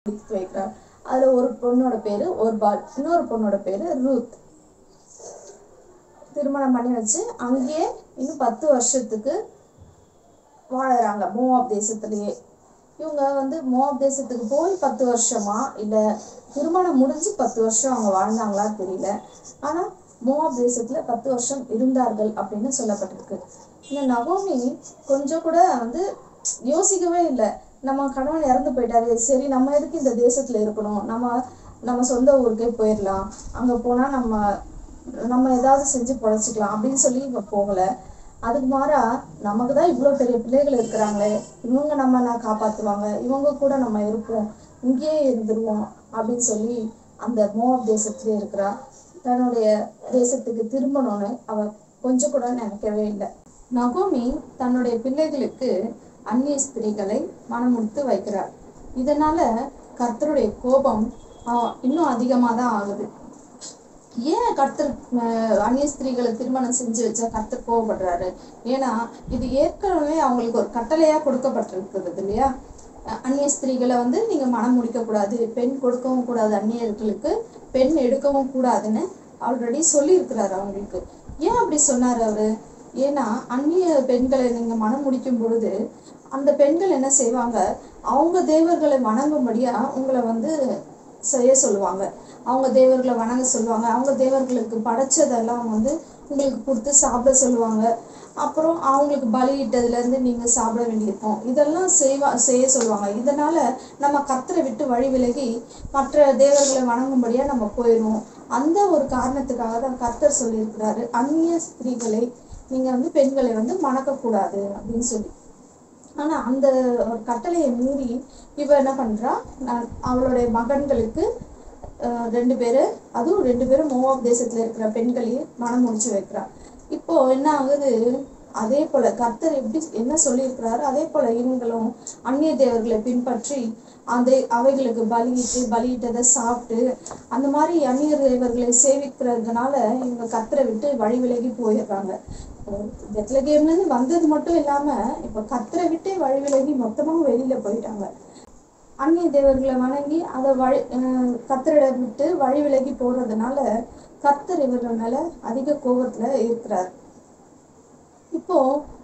முடித்து வைக்கிறார் அதுல ஒரு பொண்ணோட பேரு ஒர்பால் இன்னொரு பொண்ணோட பேரு ரூத் திருமணம் பண்ணி வச்சு அங்கேயே இன்னும் பத்து வருஷத்துக்கு வாழறாங்க மோவாப் தேசத்திலேயே இவங்க வந்து மோவாப் தேசத்துக்கு போய் பத்து வருஷமா இல்ல திருமணம் முடிஞ்சு பத்து வருஷம் அவங்க வாழ்ந்தாங்களா தெரியல ஆனா மோவாப் தேசத்துல பத்து வருஷம் இருந்தார்கள் அப்படின்னு சொல்லப்பட்டிருக்கு இந்த நகோமி கொஞ்சம் கூட வந்து யோசிக்கவே இல்லை நம்ம கணவன் இறந்து போயிட்டாரு சரி நம்ம எதுக்கு இந்த தேசத்துல இருக்கணும் நம்ம நம்ம சொந்த ஊருக்கே போயிடலாம் அங்க போனா நம்ம நம்ம ஏதாவது செஞ்சு பொழைச்சிக்கலாம் அப்படின்னு சொல்லி இவ போகல அதுக்கு மாறா நமக்கு தான் இவ்வளோ பெரிய பிள்ளைகள் இருக்கிறாங்களே இவங்க நம்ம நான் காப்பாத்துவாங்க இவங்க கூட நம்ம இருப்போம் இங்கேயே இருந்துருவோம் அப்படின்னு சொல்லி அந்த மோவாப் தேசத்திலே இருக்கிறா தன்னுடைய தேசத்துக்கு திரும்பணும்னு அவ கொஞ்சம் கூட நினைக்கவே இல்லை நகோமி தன்னுடைய பிள்ளைகளுக்கு அந்நிய ஸ்திரீகளை மனமுடுத்து வைக்கிறார் இதனால கர்த்தருடைய கோபம் ஆஹ், இன்னும் அதிகமாக தான் ஆகுது ஏன் கர்த்தர் அஹ், அந்நிய ஸ்திரீகளை திருமணம் செஞ்சு வச்சா கர்த்தர் கோவப்படுறாரு ஏன்னா இது ஏற்கனவே அவங்களுக்கு ஒரு கட்டளையா கொடுக்கப்பட்டிருக்கிறது இல்லையா அஹ், அந்நிய ஸ்திரீகளை வந்து நீங்க மனம் முடிக்க கூடாது பெண் கொடுக்கவும் கூடாது அந்நியர்களுக்கு பெண் எடுக்கவும் கூடாதுன்னு ஆல்ரெடி சொல்லி இருக்கிறாரு அவங்களுக்கு ஏன் அப்படி சொன்னாரு அவரு ஏன்னா அந்நிய பெண்களை நீங்க மனம் முடிக்கும் பொழுது அந்த பெண்கள் என்ன செய்வாங்க அவங்க தேவர்களை வணங்கும்படியா உங்களை வந்து செய்ய சொல்லுவாங்க அவங்க தேவர்களை வணங்க சொல்லுவாங்க அவங்க தேவர்களுக்கு படைச்சதெல்லாம் வந்து உங்களுக்கு கொடுத்து சாப்பிட சொல்லுவாங்க அப்புறம் அவங்களுக்கு பலியிட்டதுல இருந்து நீங்க சாப்பிட வேண்டியிருக்கும் இதெல்லாம் செய்வா செய்ய சொல்லுவாங்க இதனால நம்ம கர்த்தரை விட்டு வழி விலகி மற்ற தேவர்களை வணங்கும்படியா நம்ம போயிடுவோம் அந்த ஒரு காரணத்துக்காக தான் கர்த்தர் சொல்லியிருக்கிறாரு அந்நிய ஸ்திரீகளை நீங்க வந்து பெண்களை வந்து மணக்கக்கூடாது அப்படின்னு சொல்லி ஆனா அந்த ஒரு கட்டளையை மீறி இவ என்ன பண்றா நான் அவளுடைய மகன்களுக்கு அஹ், ரெண்டு பேரு அதுவும் ரெண்டு பேரும் மோவாப் தேசத்துல இருக்கிற பெண்களையே மனம் முடிச்சு வைக்கிறா இப்போ என்ன ஆகுது அதே போல கர்த்தர் எப்படி என்ன சொல்லியிருக்கிறாரோ அதே போல இவங்களும் அந்நிய தேவர்களை பின்பற்றி அந்த அவைகளுக்கு பலியிட்டு பலியிட்டதை சாப்பிட்டு அந்த மாதிரி அந்நிய தேவர்களை சேவிக்கிறதுனால இவங்க கர்த்தரை விட்டு வழி விலகி போயிடுறாங்க பெத்லகேம்ல இருந்து வந்தது மட்டும் இல்லாம இப்ப கர்த்தரை விட்டே வழி விலகி மொத்தமா வெளியில போயிட்டாங்க அந்நிய தேவர்களை வணங்கி அதை வழி அஹ் கர்த்தரிட விட்டு வழி விலகி போறதுனால கர்த்தர் இவர்கள் மேல அதிக கோபத்துல இருக்கிறார் இப்போ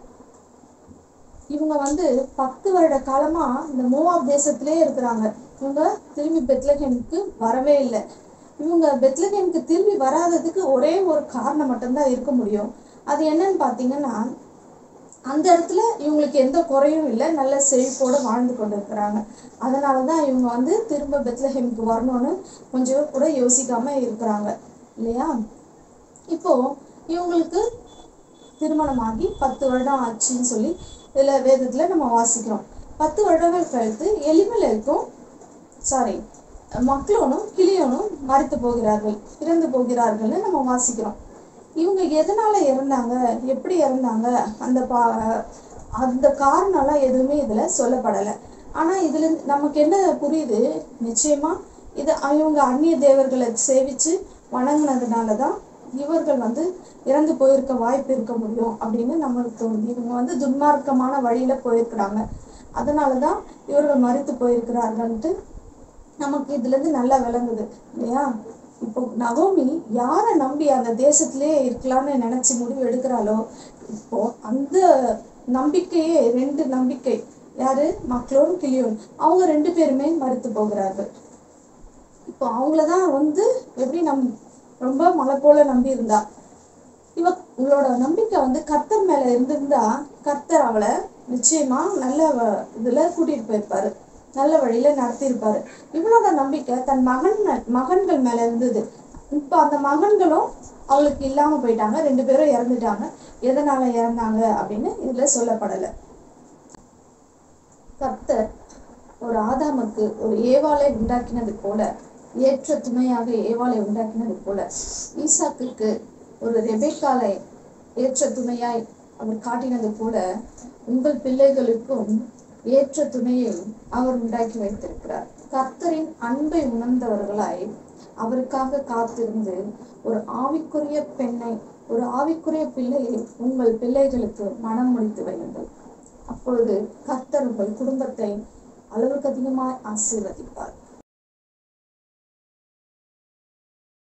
இவங்க வந்து பத்து வருட காலமா இந்த மோவாப் தேசத்திலே இருக்கிறாங்க இவங்க திரும்பி பெத்லகேமுக்கு வரவே இல்லை இவங்க பெத்லகேமுக்கு திரும்பி வராததுக்கு ஒரே ஒரு காரணம் மட்டும்தான் இருக்க முடியும் அது என்னன்னு பார்த்தீங்கன்னா அந்த இடத்துல இவங்களுக்கு எந்த குறையும் இல்லை நல்ல செழிப்போட வாழ்ந்து கொண்டு இருக்கிறாங்க அதனால தான் இவங்க வந்து திரும்ப பெத்லஹேமுக்கு வரணும்னு கொஞ்சம் கூட யோசிக்காம இருக்கிறாங்க இல்லையா இப்போ இவங்களுக்கு திருமணமாகி பத்து வருடம் ஆச்சுன்னு சொல்லி இதுல வேதத்துல நம்ம வாசிக்கிறோம் பத்து வருடங்கள் கழித்து எலிமலைக்கும் சாரி மக்களோனும் கிளியோனும் மறித்து போகிறார்கள் இறந்து போகிறார்கள்னு நம்ம வாசிக்கிறோம் இவங்க எதனால இறந்தாங்க எப்படி இறந்தாங்க அந்த பா அந்த காரணம்லாம் எதுவுமே இதுல சொல்லப்படலை ஆனா இதுல இருந்து நமக்கு என்ன புரியுது நிச்சயமா இது இவங்க அந்நிய தேவர்களை சேவிச்சு வணங்குனதுனால தான் இவர்கள் வந்து இறந்து போயிருக்க வாய்ப்பு இருக்க முடியும் அப்படின்னு நம்மளுக்கு தோணுது இவங்க வந்து துன்மார்க்கமான வழியில போயிருக்கிறாங்க அதனால தான் இவர்கள் மறித்து போயிருக்கிறார்கள்ட்டு நமக்கு இதுல இருந்து நல்லா விளங்குது இல்லையா இப்போ நகோமி யாரை நம்பி அந்த தேசத்திலே இருக்கலாம்னு நினைச்சு முடிவு எடுக்கிறாளோ இப்போ அந்த நம்பிக்கையே ரெண்டு நம்பிக்கை யாரு மக்களோன் கிளியோன் அவங்க ரெண்டு பேருமே மறுத்து போகிறார்கள் இப்போ அவங்களதான் வந்து எப்படி நம் ரொம்ப மலை போல நம்பி இருந்தா இவ இவளோட நம்பிக்கை வந்து கர்த்தர் மேல இருந்திருந்தா கர்த்தர் அவளை நிச்சயமா நல்ல வ- இதுல கூட்டிட்டு போயிருப்பாரு நல்ல வழியில நடத்தியிருப்பாரு இவளோட நம்பிக்கை தன் மகன் மே- மகன்கள் மேல இருந்தது இப்ப அந்த மகன்களும் அவளுக்கு இல்லாம போயிட்டாங்க ரெண்டு பேரும் இறந்துட்டாங்க எதனால இறந்தாங்க அப்படின்னு இதுல சொல்லப்படல கர்த்தர் ஒரு ஆதாமுக்கு ஒரு ஏவாளை உண்டாக்கினது போல ஏற்ற துணையாக ஏவாளை உண்டாக்கினது போல ஈசாக்குக்கு ஒரு ரெபெக்காலை ஏற்ற துணையாய் அவர் காட்டினது போல உங்கள் பிள்ளைகளுக்கும் ஏற்ற துணையை அவர் உண்டாக்கி வைத்திருக்கிறார் கர்த்தரின் அன்பை உணர்ந்தவர்களாய் அவருக்காக காத்திருந்து ஒரு ஆவிக்குரிய பெண்ணை ஒரு ஆவிக்குரிய பிள்ளையை உங்கள் பிள்ளைகளுக்கு மனம் முடித்து வையுங்கள் அப்பொழுது கர்த்தர் உங்கள் குடும்பத்தை அளவுக்கு அதிகமாய் ஆசீர்வதிப்பார்